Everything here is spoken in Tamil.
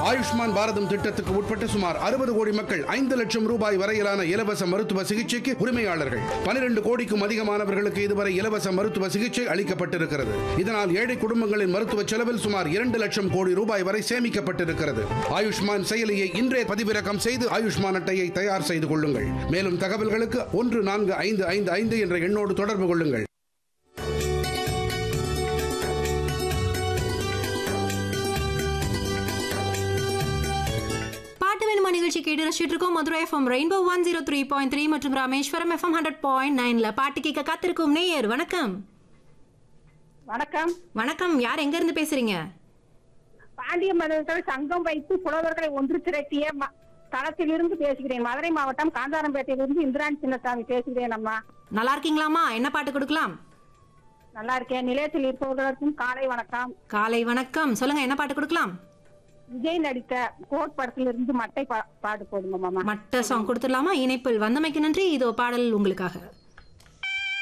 ஆயுஷ்மான் பாரதம் திட்டத்துக்கு உட்பட்ட சுமார் அறுபது கோடி மக்கள் ஐந்து லட்சம் ரூபாய் வரையிலான இலவச மருத்துவ சிகிச்சைக்கு உரிமையாளர்கள் பனிரெண்டு கோடிக்கும் அதிகமானவர்களுக்கு இதுவரை இலவச மருத்துவ சிகிச்சை அளிக்கப்பட்டிருக்கிறது இதனால் ஏழை குடும்பங்களின் மருத்துவ செலவில் சுமார் இரண்டு லட்சம் கோடி ரூபாய் வரை சேமிக்கப்பட்டிருக்கிறது ஆயுஷ்மான் செயலியை இன்றே பதிவிறக்கம் செய்து ஆயுஷ்மான் அட்டையை தயார் செய்து கொள்ளுங்கள் மேலும் தகவல்களுக்கு ஒன்று நான்கு ஐந்து ஐந்து ஐந்து என்ற எண்ணோடு தொடர்பு கொள்ளுங்கள் பாட்டு வேணுமா நிகழ்ச்சி கேட்டு ரசிச்சுட்டு இருக்கோம் Madurai FM rainbow one zero three point three மற்றும் ராமேஸ்வரம் எஃப்எம் ஹண்ட்ரட் பாயிண்ட் நைன்ல பாட்டு கேட்க காத்திருக்கும் நேயர் வணக்கம் வணக்கம் வணக்கம் யார் எங்க இருந்து பேசுறீங்க பாண்டிய மதத்தில் சங்கம் வைத்து புலவர்களை ஒன்று திரட்டிய ம- தளத்திலிருந்து பேசுகிறேன் மதுரை மாவட்டம் காந்தாரம்பேட்டையிலிருந்து இந்திராணி சின்னசாமி பேசுகிறேன் அம்மா நல்லா இருக்கீங்களாமா என்ன பாட்டு கொடுக்கலாம் நல்லா இருக்கேன் நிலையத்தில் இருப்பவர்களுக்கும் காலை வணக்கம் காலை வணக்கம் சொல்லுங்க என்ன பாட்டு கொடுக்கலாம் விஜய் நடித்த கோட் படத்திலிருந்து மட்டை பா- பாடு போடுங்க மாமா மட்ட சாங் கொடுத்துடலாமா இணைப்பில் வந்தமைக்கு நன்றி இதோ பாடல் உங்களுக்காக